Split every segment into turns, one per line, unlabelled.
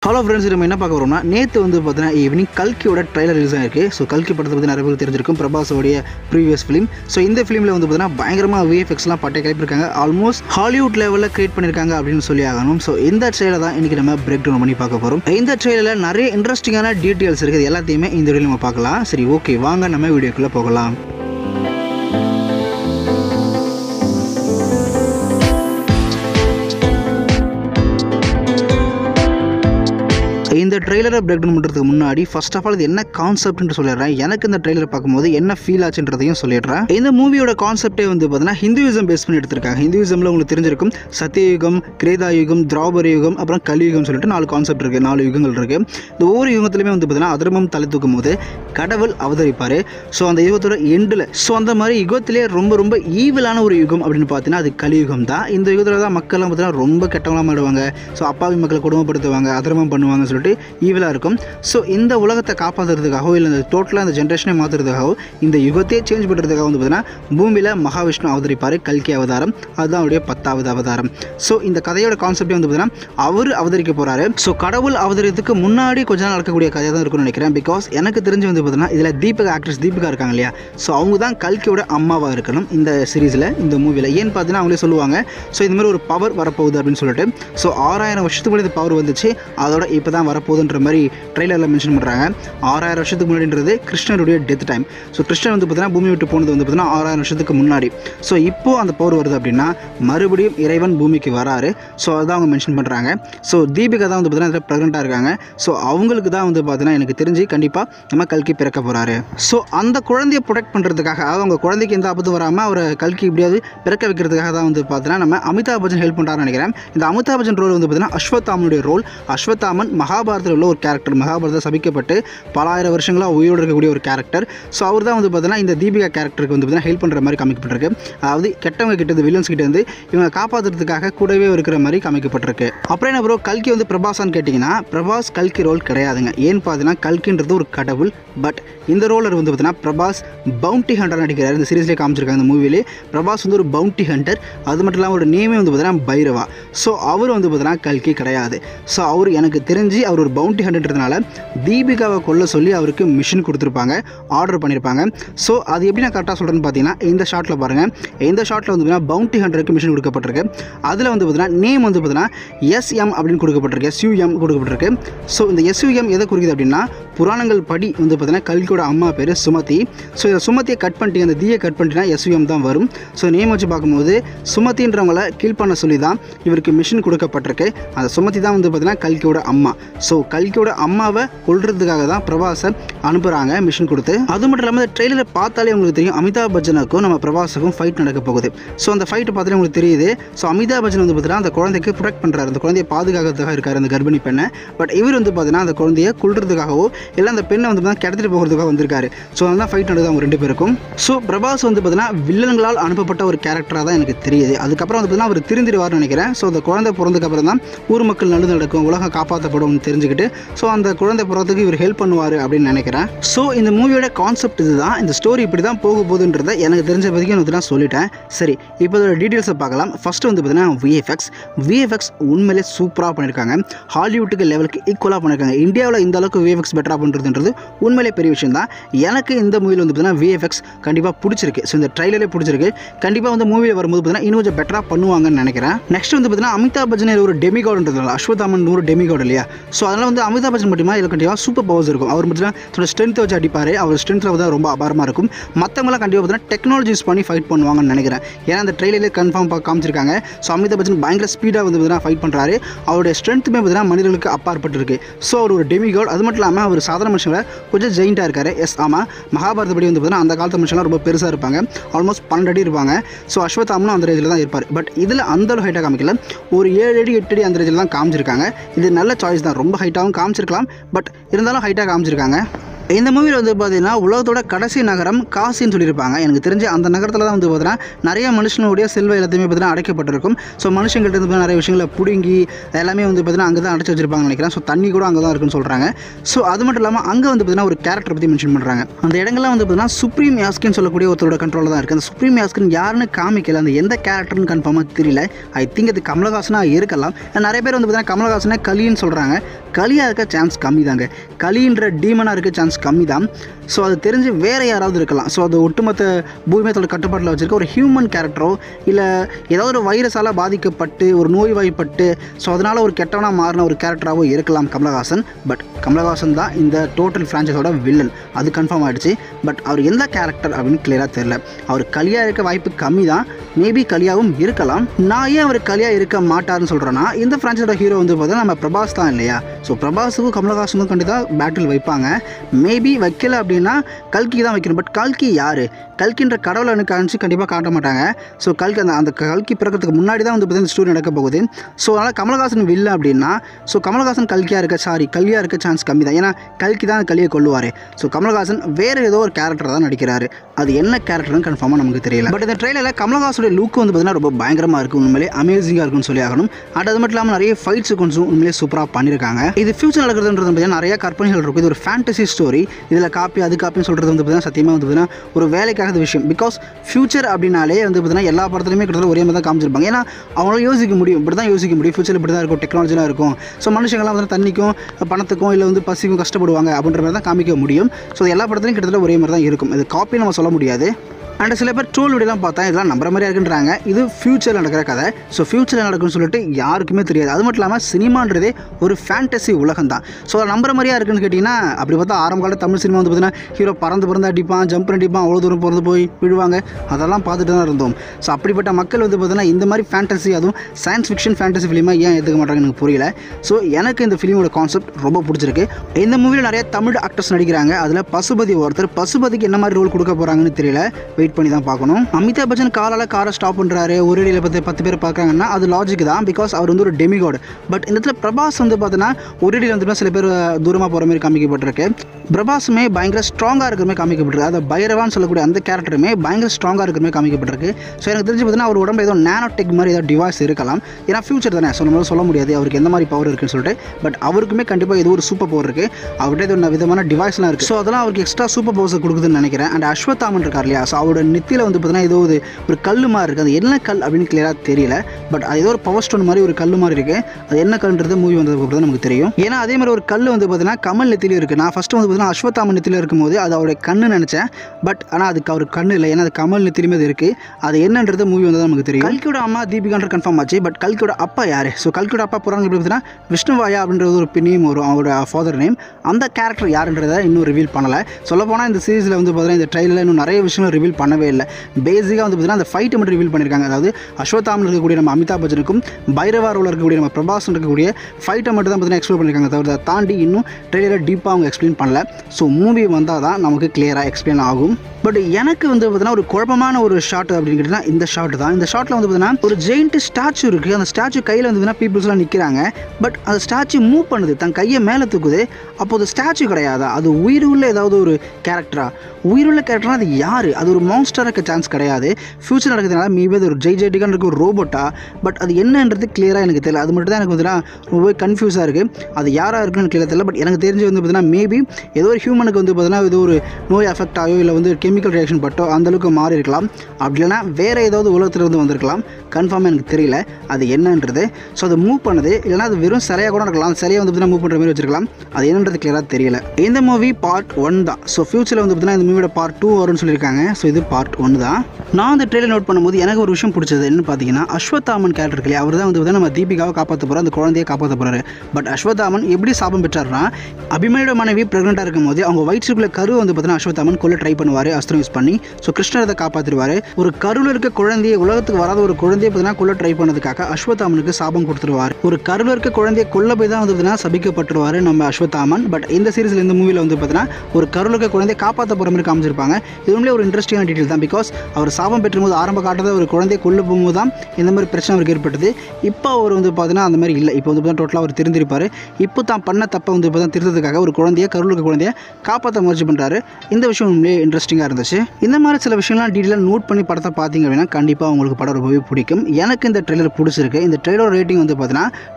hello friends நம்ம என்ன பார்க்க வரோம்னா நேற்று வந்து பார்த்தீங்கன்னா ஈவினிங் கல்கியோட ட்ரைலர் ரிலீஸ் ஆயிருக்கு ஸோ கல்கி படத்தை பற்றி நிறைய பேர் தெரிஞ்சிருக்கும் பிரபாஸோடைய ப்ரீவியஸ் ஃபிலிம் ஸோ இந்த ஃபிலிமில் வந்து பார்த்தீங்கன்னா பயங்கரமாக விஎஃப்எக்ஸ்லாம் பட்டை கிளப்பிருக்காங்க ஆல்மோஸ்ட் ஹாலிவுட் லெவலில் கிரியேட் பண்ணியிருக்காங்க அப்படின்னு சொல்லி ஆகணும் ஸோ இந்த ட்ரெயிலர் தான் இன்றைக்கி நம்ம பிரேக் டவுன் பண்ணி பார்க்க போகிறோம் இந்த ட்ரெயிலில் நிறைய இன்ட்ரெஸ்டிங்கான டீட்டெயில்ஸ் இருக்குது எல்லாத்தையுமே இந்த வீடியோ நம்ம பார்க்கலாம் சரி ஓகே வாங்க நம்ம வீடியோக்குள்ளே போகலாம் இந்த ட்ரெய்லரை பிரேக் டவுன் பண்ணுறதுக்கு முன்னாடி ஃபர்ஸ்ட் ஆஃப் ஆல் இது என்ன கான்செப்ட்னு சொல்லிடுறேன் எனக்கு இந்த ட்ரெய்லர் பார்க்கும்போது என்ன ஃபீல் ஆச்சுன்றதையும் சொல்லிடுறேன் இந்த மூவியோட கான்செப்டே வந்து பார்த்தீங்கன்னா ஹிந்துவிசம் பேஸ் பண்ணி எடுத்திருக்காங்க ஹிந்துவிசமில் உங்களுக்கு தெரிஞ்சிருக்கும் சத்தியயுகம் கிரேதா யுகம் திராபர யுகம் அப்புறம் கலியுகம் சொல்லிட்டு நாலு கான்செப்ட் இருக்குது நாலு யுகங்கள் இருக்குது இந்த ஒவ்வொரு யுகத்துலையுமே வந்து பார்த்தீங்கன்னா அதர்மம் தலை தூக்கும் போது கடவுள் அவதரிப்பார் ஸோ அந்த யுகத்தோட எண்டில் ஸோ அந்த மாதிரி யுகத்திலே ரொம்ப ரொம்ப ஈவிலான ஒரு யுகம் அப்படின்னு பார்த்தீங்கன்னா அது கலியுகம் தான் இந்த யுகத்தில் தான் மக்கள்லாம் பார்த்தீங்கன்னா ரொம்ப கெட்டவங்களாக மாடுவாங்க ஸோ அப்பாவி மக்களை கொடுமைப்படுத்துவாங்க அதர்மம் பண்ணுவாங்க சொல்லிட்டு ஈவிலாக இருக்கும் ஸோ இந்த உலகத்தை காப்பாற்றுறதுக்காகவோ இல்லை இந்த டோட்டலாக இந்த ஜென்ரேஷனை மாற்றுறதுக்காகவோ இந்த யுகத்தையே சேஞ்ச் பண்ணுறதுக்காக வந்து பார்த்தீங்கன்னா பூமியில் மகாவிஷ்ணு அவதரிப்பார் கல்கி அவதாரம் அதுதான் அவருடைய பத்தாவது அவதாரம் ஸோ இந்த கதையோட கான்செப்டே வந்து பார்த்தீங்கன்னா அவர் அவதரிக்க போகிறாரு ஸோ கடவுள் அவதரிக்கிறதுக்கு முன்னாடி கொஞ்ச நாள் நடக்கக்கூடிய கதையாக தான் இருக்கும்னு நினைக்கிறேன் பிகாஸ் எனக்கு தெரிஞ்சு வந்து பார்த்தீங்கன்னா இதில் தீபிகா ஆக்ட்ரஸ் தீபிகா இருக்காங்க இல்லையா ஸோ அவங்க தான் கல்கியோட அம்மாவாக இருக்கணும் இந்த சீரீஸில் இந்த மூவியில் ஏன்னு பார்த்தீங்கன்னா அவங்களே சொல்லுவாங்க ஸோ இந்த மாதிரி ஒரு பவர் வரப்போகுது அப்படின்னு சொல்லிட்டு ஸோ ஆறாயிரம் வருஷத்துக்கு முன்னாடி பவர் வந்துச்சு அதோட இப்போ தான் வரப்போகுதுன்ற மாதிரி ட்ரெய்லரில் மென்ஷன் பண்ணுறாங்க ஆறாயிரம் வருஷத்துக்கு முன்னாடின்றது கிருஷ்ணருடைய டெத் டைம் ஸோ கிருஷ்ணன் வந்து பார்த்தீங்கன்னா பூமி விட்டு போனது வந்து பார்த்தீங்கன்னா ஆறாயிரம் வருஷத்துக்கு முன்னாடி ஸோ இப்போது அந்த பவர் வருது அப்படின்னா மறுபடியும் இறைவன் பூமிக்கு வராரு ஸோ அதான் அவங்க மென்ஷன் பண்ணுறாங்க ஸோ தீபிகா தான் வந்து பார்த்தீங்கன்னா ப்ரெக்னெண்ட்டாக இருக்காங்க ஸோ அவங்களுக்கு தான் வந்து பார்த்தீங்கன்னா எனக்கு தெரிஞ்சு கண்டிப்பாக நம்ம கல்கி பிறக்க போகிறாரு ஸோ அந்த குழந்தைய ப்ரொடெக்ட் பண்ணுறதுக்காக அதாவது அவங்க குழந்தைக்கு எந்த ஆபத்தும் வராமல் அவரை கல்கி எப்படியாவது பிறக்க வைக்கிறதுக்காக தான் வந்து பார்த்தீங்கன்னா நம்ம அமிதாப் பச்சன் ஹெல்ப் பண்ணுறாருன்னு நினைக்கிறேன் இந்த அமிதாப் பச்சன் ரோல் வந்து பார்த்தீங்கன்னா அஸ்வத்தாமனுடைய ரோல் அஸ்வத்தாமன் மகாபாரதத்தில் உள்ள ஒரு கேரக்டர் மகாபாரதம் சபிக்கப்பட்டு பல ஆயிரம் வருஷங்களாக உயிரோடு இருக்கக்கூடிய ஒரு கேரக்டர் ஸோ அவர் தான் வந்து பார்த்தீங்கன்னா இந்த தீபிகா கேரக்டருக்கு வந்து பார்த்தீங்கன்னா ஹெல்ப் பண்ணுற மாதிரி காமிக்கப்பட்டிருக்கு அதாவது கெட்டவங்க கிட்ட இருந்து வில்லன்ஸ் கிட்ட இருந்து இவங்க காப்பாற்றுறதுக்காக கூடவே இருக்கிற மாதிரி காமிக்கப்பட்டிருக்கு அப்புறம் என்ன ப்ரோ கல்கி வந்து பிரபாஸான்னு கேட்டிங்கன்னா பிரபாஸ் கல்கி ரோல் கிடையாதுங்க ஏன்னு பார்த்தீங்கன்னா கல்கின்றது ஒரு கடவுள் பட் இந்த ரோலர் வந்து பார்த்தீங்கன்னா பிரபாஸ் பவுண்டி ஹண்டர் நடிக்கிறார் இந்த சீரீஸ்லேயே காமிச்சிருக்காங்க இந்த மூவிலே பிரபாஸ் வந்து ஒரு பவுண்டி ஹண்டர் அது மட்டும் இல்லாமல் ஒரு நேமே வந்து பார்த்தீங்கன்னா பைரவா ஸோ அவர் வந்து பார்த்தீங்கன்னா கல்கி கிடையாது ஸோ அவர் எனக்கு தெரிஞ்சு அவர் ஒரு பவுண்டி ஹண்டர்ன்றதுனால தீபிகாவை கொல்ல சொல்லி அவருக்கு மிஷின் கொடுத்துருப்பாங்க ஆர்டர் பண்ணியிருப்பாங்க ஸோ அது எப்படி நான் கரெக்டாக சொல்கிறேன்னு பார்த்தீங்கன்னா இந்த ஷாட்டில் பாருங்கள் இந்த ஷாட்டில் வந்து பார்த்தீங்கன்னா பவுண்டி ஹண்டருக்கு மிஷின் கொடுக்கப்பட்டிருக்கு அதில் வந்து பார்த்தீங்கன்னா நேம் வந்து பார்த்தீங்கன்னா எஸ்எம் அப்படின்னு கொடுக்கப்பட்டிருக்கு எஸ்யூஎம் கொடுக்கப்பட்டிருக்கு ஸோ இந்த எஸ்யூஎம் எதை குறிக்குது அப்படின்னா புராணங்கள் படி வந்து பார்த்தீங்கன்னா கல்கியோட அம்மா பேர் சுமதி ஸோ இந்த சுமதியை கட் பண்ணிட்டீங்க அந்த தீயை கட் பண்ணிட்டீங்கன்னா எஸ்யூஎம் தான் வரும் ஸோ நேம் வச்சு பார்க்கும்போது சுமதின்றவங்கள கீழ் பண்ண சொல்லி தான் இவருக்கு மிஷின் கொடுக்கப்பட்டிருக்கு அந்த சுமதி தான் வந்து பார்த்தீங்கன்னா கல்கியோட அம்மா ஸோ கல்கியோட அம்மாவை கொல்றதுக்காக தான் பிரபாஸை அனுப்புகிறாங்க மிஷின் கொடுத்து அது மட்டும் இல்லாமல் இந்த ட்ரெயிலரை பார்த்தாலே உங்களுக்கு தெரியும் அமிதாப் பச்சனுக்கும் நம்ம பிரபாஸுக்கும் ஃபைட் நடக்க போகுது ஸோ அந்த ஃபைட்டு பார்த்தாலே உங்களுக்கு தெரியுது ஸோ அமிதாப் பச்சன் வந்து பார்த்தீங்கன்னா அந்த குழந்தைக்கு ப்ரொடெக்ட் பண்ணுறாரு அந்த குழந்தையை பாதுகாக்கிறதுக்காக இருக்கார் அந்த கர்ப்பிணி பெண்ணை பட் இவர் வந்து பார்த்தீங்கன்னா அந்த குழந்தையை கொல்றதுக்காகவோ இல்லை அந்த பெண்ணை வந்து பார்த்தீங்கன்னா கிடத்திட்டு போகிறதுக்காக வந்திருக்காரு ஸோ அதெல்லாம் ஃபைட் நடக்குது அவங்க ரெண்டு பேருக்கும் ஸோ பிரபாஸ் வந்து பார்த்தீங்கன்னா வில்லன்களால் அனுப்பப்பட்ட ஒரு கேரக்டராக தான் எனக்கு தெரியுது அதுக்கப்புறம் வந்து பார்த்தீங்கன்னா அவர் திருந்திடுவார்னு நினைக்கிறேன் ஸோ அந்த குழந்தை பிறந்ததுக்கு அப்புறம் தான் ஊர் மக்கள் நல்லது நடக்கும் உலகம் காப்பாற்றப்படும் தெரிஞ்சுக்கிட்டு ஸோ அந்த குழந்தை பிறந்ததுக்கு இவர் ஹெல்ப் பண்ணுவார் அப்படின்னு நினைக்கிறேன் ஸோ இந்த மூவியோட கான்செப்ட் இதுதான் இந்த ஸ்டோரி இப்படி தான் போக போகுதுன்றதை எனக்கு தெரிஞ்ச வரைக்கும் வந்து நான் சொல்லிட்டேன் சரி இப்போ இதோட டீட்டெயில்ஸை பார்க்கலாம் ஃபஸ்ட்டு வந்து பார்த்தீங்கன்னா விஎஃப்எக்ஸ் விஎஃப்எக்ஸ் உண்மையிலே சூப்பராக பண்ணியிருக்காங்க ஹாலிவுட்டுக்கு லெவலுக்கு ஈக்குவலாக பண்ணியிருக்காங்க இந்தியாவில் இந்த அளவுக்கு விஎஃப்எக்ஸ் பெட்டராக பண்ணுறதுன்றது உண்மையிலே பெரிய விஷயம் தான் எனக்கு இந்த மூவியில் வந்து பார்த்தீங்கன்னா விஎஃப்எக்ஸ் கண்டிப்பாக பிடிச்சிருக்கு ஸோ இந்த ட்ரைலரே பிடிச்சிருக்கு கண்டிப்பாக வந்து மூவியில் வரும்போது பார்த்தீங்கன்னா இன்னும் கொஞ்சம் பெட்டராக பண்ணுவாங்கன்னு நினைக்கிறேன் நெக்ஸ்ட் வந்து பார்த்தீங்கன்னா அமிதாப் பச்சன் ஒரு டெமிகாடுன்றதுனால அஸ்வதாமன் ஒரு டெமிகாட் இல்லையா ஸோ அதனால் வந்து அமிதாப் பச்சன் மட்டுமா இதில் கண்டிப்பாக சூப்பர் பவர்ஸ் இருக்கும் அவர் மட்டும் தன்னோட ஸ்ட்ரென்த்தை வச்சு அடிப்பார் அவர் ஸ்ட்ரென்த்தில் வந்து ரொம்ப அபாரமாக இருக்கும் மற்றவங்களாம் கண்டிப்பாக பார்த்தீங்கன்னா டெக்னாலஜி யூஸ் பண்ணி ஃபைட் பண்ணுவாங்கன்னு நினைக்கிறேன் ஏன்னா அந்த ட்ரெயிலே கன்ஃபார்ம் காமிச்சிருக்காங்க ஸோ அமிதாப் பச்சன் பயங்கர ஸ்பீடாக வந்து பார்த்தீங்கன்னா ஃபைட் பண்ணுறாரு அவருடைய ஸ்ட்ரென்த்துமே பார்த்தீங்கன்னா மனிதர்களுக்கு அப்பாற்பட்டிருக்கு ஸோ அவர் ஒரு டெமிகாட் அது மட்டும் இல்லாமல் அவர் சாதாரண மனுஷங்களை கொஞ்சம் ஜெயிண்டாக இருக்காரு எஸ் ஆமாம் மகாபாரத படி வந்து பார்த்தீங்கன்னா அந்த காலத்து மனுஷன்லாம் ரொம்ப பெருசாக இருப்பாங்க ஆல்மோஸ்ட் பன்னெண்டு அடி இருப்பாங்க ஸோ அஸ்வத்தாமனும் அந்த ரேஞ்சில் தான் இருப்பார் பட் இதில் அந்த அளவு ஹைட்டாக காமிக்கல ஒரு ஏழு அடி எட்டு அடி அந்த ரேஞ்சில் தான் காமிச்சிருக்காங்க இது நல்ல சாய்ஸ் தான் ரொம்ப ஹைட்டாகவும் காமிச்சிருக்கலாம் பட் இருந்தாலும் ஹைட்டாக காமிச்சிருக்காங்க இந்த மூவியில் வந்து பார்த்தீங்கன்னா உலகத்தோட கடைசி நகரம் காசின்னு சொல்லியிருப்பாங்க எனக்கு தெரிஞ்சு அந்த நகரத்தில் தான் வந்து பார்த்தீங்கன்னா நிறைய மனுஷனுடைய செல்வம் எல்லாத்தையுமே பார்த்தீங்கன்னா அடைக்கப்பட்டிருக்கும் ஸோ மனுஷங்கள்ட்ட இருந்து நிறைய விஷயங்களை பிடுங்கி எல்லாமே வந்து பார்த்தீங்கன்னா அங்கே தான் அடைச்சி வச்சிருப்பாங்க நினைக்கிறேன் ஸோ தண்ணி கூட அங்கே தான் இருக்குன்னு சொல்கிறாங்க ஸோ அது மட்டும் இல்லாமல் அங்கே வந்து பார்த்தீங்கன்னா ஒரு கேரக்டர் பற்றி மென்ஷன் பண்ணுறாங்க அந்த இடங்கள்லாம் வந்து பார்த்தீங்கன்னா சுப்ரீம் யாஸ்கின்னு சொல்லக்கூடிய ஒருத்தரோட கண்ட்ரோலில் தான் இருக்குது அந்த சுப்ரீம் யாஸ்கின் யாருன்னு காமிக்கல அந்த எந்த கேரக்டர்னு கன்ஃபார்மாக தெரியல ஐ திங்க் அது கமலஹாசனாக இருக்கலாம் நிறைய பேர் வந்து பார்த்தீங்கன்னா கமலஹாசனை கலின்னு சொல்கிறாங்க களியாக இருக்க சான்ஸ் கம்மி தாங்க களின்ற டீமனாக இருக்க சான்ஸ் கம்மி தான் ஸோ அது தெரிஞ்சு வேறு யாராவது இருக்கலாம் ஸோ அது ஒட்டுமொத்த பூமியத்தோட கட்டுப்பாட்டில் வச்சுருக்க ஒரு ஹியூமன் கேரக்டரோ இல்லை ஏதாவது ஒரு வைரஸால் பாதிக்கப்பட்டு ஒரு நோய்வாய்ப்பட்டு ஸோ அதனால் ஒரு கெட்டவனாக மாறின ஒரு கேரக்டராகவும் இருக்கலாம் கமலஹாசன் பட் கமலஹாசன் தான் இந்த டோட்டல் ஃப்ரான்ச்சைஸோட வில்லன் அது கன்ஃபார்ம் ஆகிடுச்சு பட் அவர் எந்த கேரக்டர் அப்படின்னு கிளியராக தெரில அவர் கலியாக இருக்க வாய்ப்பு கம்மி தான் மேபி கலியாகவும் இருக்கலாம் நான் ஏன் அவர் கலியாக இருக்க மாட்டார்னு சொல்கிறேன்னா இந்த ஃப்ரான்ச்சைஸோட ஹீரோ வந்து பார்த்தீங்கன்னா நம்ம பிரபாஸ் தான் இல்லையா ஸோ பிரபாஸுக்கும் கமலஹாசனுக்கும் கண்டிப்பாக பேட்டில் வைப்பாங்க மேபி வைக்கல அப்படின்னா கல்கி தான் வைக்கணும் பட் கல்கி யார் கல்கின்ற கடவுளை எனக்கு காமிச்சு கண்டிப்பாக காட்ட மாட்டாங்க ஸோ கல்கி அந்த அந்த கல்கி பிறக்கிறதுக்கு முன்னாடி தான் வந்து பார்த்தீங்கன்னா ஸ்டோரி நடக்க போகுது ஸோ அதனால் கமலஹாசன் வில்ல அப்படின்னா ஸோ கமலஹாசன் கல்கியாக இருக்க சாரி கல்கியாக இருக்க சான்ஸ் கம்மி தான் ஏன்னா கல்கி தான் கலியை கொள்ளுவார் ஸோ கமலஹாசன் வேறு ஏதோ ஒரு கேரக்டர் தான் நடிக்கிறாரு அது என்ன கேரக்டர்னு கன்ஃபார்மாக நமக்கு தெரியல பட் இந்த ட்ரெயிலரில் கமலஹாசனுடைய லுக் வந்து பார்த்தீங்கன்னா ரொம்ப பயங்கரமாக இருக்கும் உண்மையிலே அமேசிங்காக இருக்கும்னு சொல்லி ஆகணும் அண்ட் அது மட்டும் இல்லாமல் நிறைய ஃபைட் சீக்வன்ஸும் உண்மையிலே சூப்பராக பண்ணியிருக்காங்க இது ஃபியூச்சர் நடக்கிறதுன்றது பார்த்தீங்கன்னா நிறைய கற்பனைகள் இருக்கும் இது ஒரு ஃபேண்டசி ஸ்டோரி இதில் காப்பி அது காப்பின்னு சொல்கிறது வந்து பார்த்தீங்கன்னா சத்தியமாக வந்து பார்த்தீங்கன்னா ஒரு வேலைக்காக விஷயம் பிகாஸ் ஃபியூச்சர் அப்படின்னாலே வந்து பார்த்தீங்கன்னா எல்லா படத்துலையுமே கிட்டத்தட்ட ஒரே மாதிரி தான் காமிச்சிருப்பாங்க ஏன்னா அவங்களால யோசிக்க முடியும் இப்படி தான் யோசிக்க முடியும் ஃபியூச்சர் இப்படி தான் இருக்கும் டெக்னாலஜிலாம் இருக்கும் ஸோ மனுஷங்கள்லாம் வந்து தண்ணிக்கும் பணத்துக்கும் இல்லை வந்து பசிக்கும் கஷ்டப்படுவாங்க அப்படின்ற மாதிரி தான் காமிக்க முடியும் ஸோ எல்லா படத்துலையும் கிட்டத்தட்ட ஒரே மாதிரி தான் இருக்கும் இது காப்பி நம்ம சொல்ல முடியாது அண்ட் சில பேர் ட்ரோல் வீடியோலாம் பார்த்தா இதெல்லாம் நம்புற மாதிரியா இருக்குன்றாங்க இது ஃபியூச்சரில் நடக்கிற கதை ஸோ ஃபியூச்சரில் நடக்கும்னு சொல்லிட்டு யாருக்குமே தெரியாது அது மட்டும் இல்லாமல் சினிமான்றதே ஒரு ஃபேண்டசி உலகம் தான் ஸோ அதை நம்புற மாதிரியா இருக்குன்னு கேட்டிங்கன்னா அப்படி பார்த்தா ஆரம்ப கால தமிழ் சினிமா வந்து பார்த்தீங்கன்னா ஹீரோ பறந்து பறந்து அடிப்பான் ஜம்ப் பண்ணி அடிப்பான் அவ்வளோ தூரம் பறந்து போய் விழுவாங்க அதெல்லாம் பார்த்துட்டு தான் இருந்தோம் ஸோ அப்படிப்பட்ட மக்கள் வந்து பார்த்தீங்கன்னா இந்த மாதிரி ஃபேண்டசி அதுவும் சயின்ஸ் ஃபிக்ஷன் ஃபேண்டசி ஃபிலிமாக ஏன் எடுத்துக்க மாட்டாங்கன்னு எனக்கு புரியல ஸோ எனக்கு இந்த ஃபிலிமோட கான்செப்ட் ரொம்ப பிடிச்சிருக்கு இந்த மூவியில் நிறைய தமிழ் ஆக்டர்ஸ் நடிக்கிறாங்க அதில் பசுபதி ஒருத்தர் பசுபதிக்கு என்ன மாதிரி ரோல் கொடுக்க போகிறாங்கன்னு தெரியல வெயிட் பண்ணி தான் பார்க்கணும் அமிதாப் பச்சன் காலால் காரை ஸ்டாப் பண்ணுறாரு ஒரு அடியில் பத்து பத்து பேர் பார்க்குறாங்கன்னா அது லாஜிக் தான் பிகாஸ் அவர் வந்து ஒரு டெமிகாட் பட் இந்த இடத்துல பிரபாஸ் வந்து பார்த்தீங்கன்னா ஒரு அடியில் வந்து சில பேர் தூரமாக போகிற மாதிரி காமிக்கப்பட்டிருக்கு பிரபாஸுமே பயங்கர ஸ்ட்ராங்காக இருக்கிற மாதிரி காமிக்கப்பட்டிருக்கு அதை பைரவான்னு சொல்லக்கூடிய அந்த கேரக்டருமே பயங்கர ஸ்ட்ராங்காக இருக்கிற மாதிரி காமிக்கப்பட்டிருக்கு ஸோ எனக்கு தெரிஞ்சு பார்த்தீங்கன்னா அவர் உடம்புல ஏதோ நேனோ டெக் மாதிரி ஏதோ டிவைஸ் இருக்கலாம் ஏன்னா ஃபியூச்சர் தானே ஸோ நம்மளால சொல்ல முடியாது அவருக்கு எந்த மாதிரி பவர் இருக்குன்னு சொல்லிட்டு பட் அவருக்குமே கண்டிப்பாக ஏதோ ஒரு சூப்பர் பவர் இருக்குது அவர்கிட்ட ஏதோ விதமான டிவைஸ்லாம் இருக்குது ஸோ அதெல்லாம் அவருக்கு எக்ஸ்ட்ரா சூப்பர் பவர்ஸ் கொடுக்குதுன்னு நினைக்கிறேன் அண்ட் அஸ்வத்தாமன் இருக்கார் இல்லையா ஸோ அவரோட நெத்தியில் வந்து பார்த்தீங்கன்னா ஏதோ ஒரு ஒரு கல் மாதிரி இருக்குது அது என்ன கல் அப்படின்னு கிளியராக தெரியல பட் அது ஏதோ ஒரு பவர் ஸ்டோன் மாதிரி ஒரு கல் மாதிரி இருக்குது அது என்ன கல்ன்றது மூவி வந்ததுக்கு அப்புறம் தான் நமக்கு தெரியும் ஏன்னா அதே மாதிரி ஒரு கல் வந்து பார்த்தீங்கன்னா கமல் நெத்திலையும் இருக்குது நான் ஃபஸ்ட்டு வந்து பார்த்தீங்கன்னா அஸ்வத்தாமன் நெத்தியில் இருக்கும்போது அது அவருடைய கண்ணு நினச்சேன் பட் ஆனால் அதுக்கு அவர் கண்ணு இல்லை ஏன்னா அது கமல் நெத்திலுமே அது இருக்குது அது என்னன்றது மூவி வந்தது நமக்கு தெரியும் கல்கியோட அம்மா தீபிகான்ற கன்ஃபார்ம் ஆச்சு பட் கல்கியோட அப்பா யார் ஸோ கல்கியோட அப்பா புறாங்க எப்படி பார்த்தீங்கன்னா விஷ்ணுவாயா அப்படின்றது ஒரு நேம் வரும் அவரோட ஃபாதர் நேம் அந்த கேரக்டர் யாருன்றதை இன்னும் ரிவீல் பண்ணலை சொல்லப்போனால் இந்த சீரிஸில் வந்து பார்த்தீங்கன்னா இந்த ட்ரைலரில் இன்னும் நிறைய விஷயங்கள் ரிவீல் பண்ணவே இல்லை பேசிக்காக வந்து பார்த்தீங்கன்னா அந்த ஃபைட்டை மட்டும் ரிவீல் பண்ணியிருக்காங்க அதாவது அஸ்வத்தாமில் இருக்கக்கூடிய நம்ம அமிதாப் பச்சனுக்கும் பைரவா ரோவில் இருக்கக்கூடிய நம்ம பிரபாஸ் இருக்கக்கூடிய ஃபைட்டை மட்டும் தான் பார்த்தீங்கன்னா எக்ஸ்ப்ளோர் பண்ணியிருக்காங்க தவிர அதை தாண்டி இன்னும் ட்ரெய்லரில் டீப்பாக அவங்க எக்ஸ்பிளைன் பண்ணல ஸோ மூவி வந்தால் தான் நமக்கு கிளியராக எக்ஸ்பிளைன் ஆகும் பட் எனக்கு வந்து பார்த்தீங்கன்னா ஒரு குழப்பமான ஒரு ஷாட் அப்படின்னு கேட்டிங்கன்னா இந்த ஷாட் தான் இந்த ஷாட்டில் வந்து பார்த்தீங்கன்னா ஒரு ஜெயிண்ட் ஸ்டாச்சு இருக்குது அந்த ஸ்டாச்சு கையில் வந்து பார்த்தீங்கன்னா பீப்புள்ஸ்லாம் நிற்கிறாங்க பட் அந்த ஸ்டாச்சு மூவ் பண்ணுது தன் கையை மேலே தூக்குது அப்போ அது ஸ்டாச்சு கிடையாதா அது உயிருள்ள ஏதாவது ஒரு கேரக்டரா உயிருள்ள கேரக்டர்னா அது யார் அது ஒரு மான்ஸ்டர் இருக்க சான்ஸ் கிடையாது ஃபியூச்சர் நடக்கிறதுனால மேபி அது ஒரு ஜெய் ஜெய்டிகான் இருக்க ஒரு ரோபோட்டா பட் அது என்னன்றது கிளியராக எனக்கு தெரியல அது மட்டும் தான் எனக்கு வந்துன்னா ரொம்பவே கன்ஃபியூஸாக இருக்குது அது யாராக இருக்குன்னு கிளியர் தெரியல பட் எனக்கு தெரிஞ்சு வந்து பார்த்தீங்கன்னா மேபி ஏதோ ஒரு ஹியூமனுக்கு வந்து பார்த்தீங்கன்னா ஏதோ ஒரு நோய் அஃபெக்ட் ஆகோ இல்லை வந்து கெமிக்கல் ரியாக்ஷன் பட்டோ அந்தளவுக்கு மாறி இருக்கலாம் அப்படி இல்லைனா வேறு ஏதாவது உலகத்தில் இருந்து வந்திருக்கலாம் கன்ஃபார்மாக எனக்கு தெரியல அது என்னன்றது ஸோ அது மூவ் பண்ணுது இல்லைனா அது வெறும் சிலையாக கூட இருக்கலாம் அந்த சிலையை வந்து பார்த்தீங்கன்னா மூவ் பண்ணுற மாதிரி வச்சிருக்கலாம் அது என்னன்றது கிளியராக தெரியல இந்த மூவி பார்ட் ஒன் தான் ஸோ ஃபியூச்சரில் வந்து பார்த்தீங்கன்னா இந்த மூவியோட பார்ட் டூ வரும்னு சொல்லியிருக்காங்க ஸோ இது பார்ட் ஒன் தான் நான் அந்த ட்ரெயிலர் நோட் பண்ணும்போது எனக்கு ஒரு விஷயம் பிடிச்சது என்ன பார்த்தீங்கன்னா அஸ்வத்தாமன் கேரக்டர் இல்லையா அவர் தான் வந்து பார்த்தீங்கன்னா நம்ம தீபிகாவை காப்பாற்ற போகிறார் அந்த குழந்தையை காப்பாற்ற போகிறாரு பட் அஸ்வத்தாமன் எப்படி சாபம் பெற்றார்னா அபிமன்யோட மனைவி ப்ரெக்னெண்ட்டாக இருக்கும்போது அவங்க வயிற்றுக்குள்ள கரு வந்து பார்த்தீங்கன்னா அஸ்வத்தாமன் கொல்ல ட்ரை பண்ணுவார் அஸ்திரம் யூஸ் பண்ணி ஸோ கிருஷ்ணர் அதை காப்பாற்றிடுவார் ஒரு கருவில் இருக்க குழந்தையை உலகத்துக்கு வராத ஒரு குழந்தையை பார்த்தீங்கன்னா கொல்ல ட்ரை பண்ணதுக்காக அஸ்வத்தாமனுக்கு சாபம் கொடுத்துருவார் ஒரு கருவில் இருக்க குழந்தையை கொல்ல போய் தான் வந்து பார்த்தீங்கன்னா சபிக்கப்பட்டுருவார் நம்ம அஸ்வத்தாமன் பட் இந்த சீரிஸில் இந்த மூவியில் வந்து பார்த்தீங்கன்னா ஒரு கருவில் இருக்க குழந்தையை காப்பாற்ற போகிற மாதிரி காமிச்சிருப்பாங்க இது உண்மையிலே ஒரு இன்ட்ரெஸ்டிங்கான டீட்டெயில் தான் பிகாஸ் அவர் சாபம் பெற்றும்போது ஆரம்ப காட்டத்தில் ஒரு குழந்தையை கொல்ல போகும்போது தான் இந்த மாதிரி பிரச்சனை அவருக்கு ஏற்பட்டது இப்போ அவர் வந்து பார்த்தீங்கன்னா அந்த மாதிரி இல்லை இப்போ வந்து பார்த்தீங்கன்னா டோட்டலாக அவர் திருந்திருப்பார் இப்போ தான் பண்ண தப்பை வந்து இப்போ தான் திருத்ததுக்காக ஒரு குழந்தைய கருவில் இருக்க குழந்தைய காப்பாற்ற முயற்சி பண்ணுறாரு இந்த விஷயம் உண்மையிலே இன்ட்ரெஸ்டிங்காக இருந்துச்சு இந்த மாதிரி சில விஷயம்லாம் டீட்டெயிலாக நோட் பண்ணி படத்தை பார்த்தீங்க அப்படின்னா கண்டிப்பாக உங்களுக்கு படம் ரொம்பவே பிடிக்கும் எனக்கு இந்த ட்ரெய்லர் பிடிச்சிருக்கு இந்த ட்ரெய்லர் ரேட்டிங் வந்து பார்த்தீங்கன்னா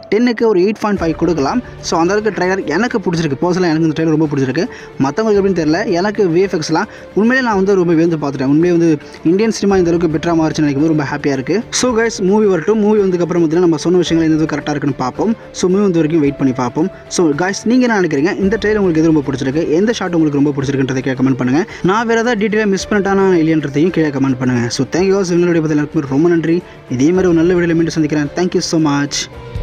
டென்னுக்கு ஒரு எயிட் பாயிண்ட் ஃபைவ் கொடுக்கலாம் ஸோ அந்த அளவுக்கு ட்ரைலர் எனக்கு பிடிச்சிருக்கு பர்சனலாக எனக்கு இந்த ட்ரைலர் ரொம்ப பிடிச்சிருக்கு மற்றவங்களுக்கு எப்படின்னு தெரியல எனக்கு விஎஃப்எக்ஸ்லாம் உண்மையிலே நான் வந்து ரொம்ப வியந்து பார்த்துட்டேன் உண்மையிலே வந்து இந்தியன் சினிமா இந்த அளவுக்கு பெட்டராக மாறிச்சுன்னு நினைக்கும் போது ரொம்ப ஹாப்பியாக இருக்குது ஸோ கைஸ் மூவி வரட்டும் மூவி வந்ததுக்கப்புறம் பார்த்தீங்கன்னா நம்ம சொன்ன விஷயங்கள் எந்த கரெக்டாக இருக்குன்னு பார்ப்போம் ஸோ மூவி வந்து வரைக்கும் வெயிட் பண்ணி பார்ப்போம் ஸோ கைஸ் நீங்கள் என்ன நினைக்கிறீங்க இந்த ட்ரெயிலர் உங்களுக்கு எது ரொம்ப பிடிச்சிருக்கு எந்த ஷாட் உங்களுக்கு ரொம்ப பிடிச்சிருக்குன்றதை கீழே கமெண்ட் பண்ணுங்கள் நான் வேறு ஏதாவது டீட்டெயிலாக மிஸ் பண்ணிட்டானா இல்லையன்றதையும் கீழே கமெண்ட் பண்ணுங்கள் ஸோ தேங்க்யூ ஸோ இவங்களுடைய பதில் எல்லாருக்குமே ரொம்ப நன்றி இதே மாதிரி ஒரு நல்ல வீடியோவில் மீண்டும் சந்திக்கிறேன் தேங்க்யூ ஸோ மச்